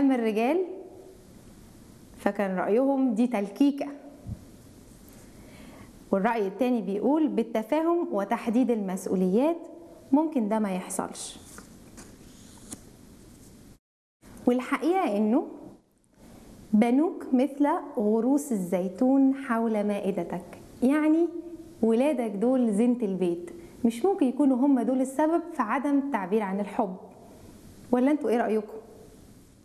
أما الرجال فكان رأيهم دي تلكيكة والرأي التاني بيقول بالتفاهم وتحديد المسؤوليات ممكن ده ما يحصلش والحقيقة إنه بنوك مثل غروس الزيتون حول مائدتك يعني ولادك دول زينة البيت مش ممكن يكونوا هم دول السبب في عدم التعبير عن الحب ولا انتوا ايه رأيكم؟